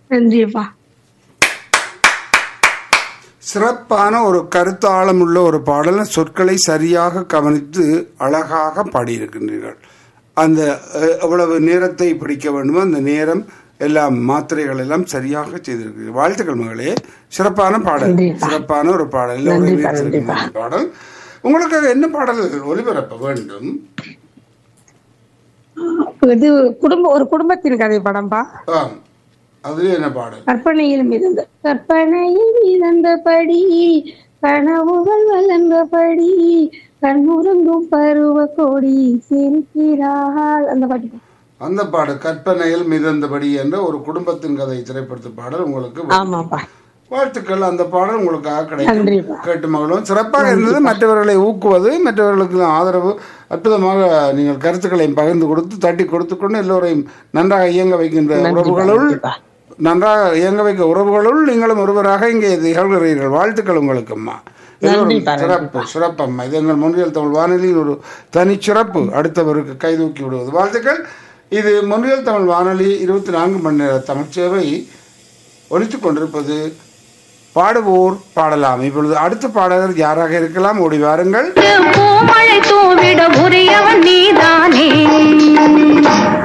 நன்றிப்பா சிறப்பான ஒரு கருத்தாழம் உள்ள ஒரு பாடல் சொற்களை சரியாக கவனித்து அழகாக பாடியிருக்கின்றீர்கள் அந்த அஹ், எவ்வளவு நேரத்தை பிடிக்க வேண்டுமோ அந்த நேரம் எல்லாம் மாத்திரைகள் எல்லாம் சரியாக செய்திருக்கிறீர்கள் வாழ்த்துக்கள் மகளே சிறப்பான பாடல் நன்றிப்பா. சிறப்பான ஒரு பாடல் எல்லோரும் நன்றிப்பா, ஏற்றிருக்கின்ற நன்றிப்பா. பாடல் உங்களுக்கு என்ன பாடல் ஒளிபரப்ப வேண்டும் இது குடும்ப ஒரு குடும்பத்தின் கதை படம்பா ஆம் அதுல என்ன பாடல் கற்பனையில் மிதந்த கற்பனையில் மிதந்தபடி கனவுகள் வளர்ந்தபடி கண்முறங்கும் பருவ கொடி சிரிக்கிறாள் அந்த பாட்டு அந்த பாடல் கற்பனையில் மிதந்தபடி என்ற ஒரு குடும்பத்தின் கதை திரைப்படத்து பாடல் உங்களுக்கு ஆமாப்பா வாழ்த்துக்கள் அந்த பாடல் உங்களுக்காக கிடைக்கும் நன்றிப்பா கேட்டு மகளும் சிறப்பாக இருந்தது மற்றவர்களை ஊக்குவது மற்றவர்களுக்கு ஆதரவு அற்புதமாக நீங்கள் கருத்துக்களையும் பகிர்ந்து கொடுத்து தட்டி கொடுத்து கொண்டு எல்லோரையும் நன்றாக இயங்க வைக்கின்ற உறவுகளுள் நன்றிப்பா நன்றாக இயங்க வைக்க உறவுகளுள் நீங்களும் ஒருவராக இங்கே திகழ்கிறீர்கள் வாழ்த்துக்கள் உங்களுக்கு அம்மா எல்லோரும் நன்றிப்பா, சிறப்பு சிறப்பம்மா இது எங்கள் முன்னியல் தமிழ் வானொலியின் ஒரு தனி சிறப்பு அடுத்தவருக்கு கைதூக்கி விடுவது வாழ்த்துக்கள் இது முன்னியல் தமிழ் வானொலி இருபத்தி நான்கு மணி நேர தமிழ் சேவை ஒலித்துக் கொண்டிருப்பது பாடுவோர் பாடலாம் இப்பொழுது அடுத்த பாடகர் யாராக இருக்கலாம் ஓடி வாருங்கள் பூமழை தூவிட உரியவன் நீதானே